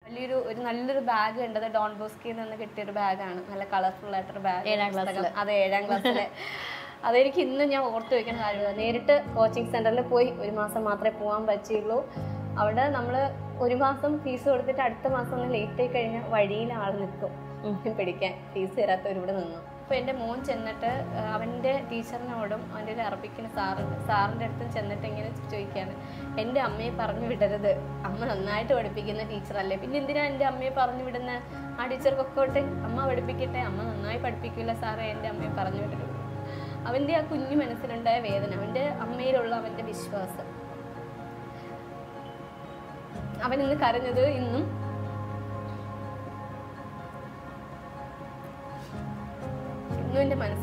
വലിയൊരു ഒരു നല്ലൊരു ബാഗ് കണ്ടത് ഡോൺ ബോസ്കിയിൽ നിന്ന് കിട്ടിയൊരു ബാഗാണ് നല്ല കളർഫുൾ ആയിട്ടൊരു ബാഗ് ഏഴാം ക്ലാസ്സില്. അതെ ഏഴാം ക്ലാസ്സിലെ അതെനിക്ക് ഇന്ന് ഞാൻ ഓർത്ത് വെക്കുന്ന കാര്യമാണ് നേരിട്ട് കോച്ചിങ് സെന്ററിൽ പോയി ഒരു മാസം മാത്രമേ പോകാൻ പറ്റിയുള്ളൂ അവിടെ നമ്മൾ ഒരു മാസം ഫീസ് കൊടുത്തിട്ട് അടുത്ത മാസം ഒന്ന് ലേറ്റ് ആയി കഴിഞ്ഞാൽ വഴിയിൽ ആൾ നിൽക്കും പിടിക്കാൻ ഫീസ് തരാത്തവർ ഇവിടെ നിന്നു അപ്പോൾ എൻ്റെ മോൻ ചെന്നിട്ട് ആ, അവൻ്റെ ടീച്ചറിനോടും അവൻ്റെ ഒരു അറബിക്കിന് സാറുണ്ട് സാറിൻ്റെ അടുത്തും ചെന്നിട്ട് ഇങ്ങനെ ചോദിക്കുകയാണ് എൻ്റെ അമ്മയെ പറഞ്ഞു വിടരുത് അമ്മ നന്നായിട്ട് പഠിപ്പിക്കുന്ന ടീച്ചറല്ലേ പിന്നെ എന്തിനാ എൻ്റെ അമ്മയെ പറഞ്ഞു വിടുന്ന ആ ടീച്ചർ പൊക്കോട്ടെ അമ്മ പഠിപ്പിക്കട്ടെ അമ്മ നന്നായി പഠിപ്പിക്കില്ല സാറേ എൻ്റെ അമ്മയെ പറഞ്ഞു വിടരുത് അവൻ്റെ ആ കുഞ്ഞു മനസ്സിലുണ്ടായ വേദന അവൻ്റെ അമ്മയിലുള്ള അവൻ്റെ വിശ്വാസം അവൻ ഇന്ന് കരഞ്ഞത് ഇന്നും ഇന്നും എൻ്റെ മനസ്സിൽ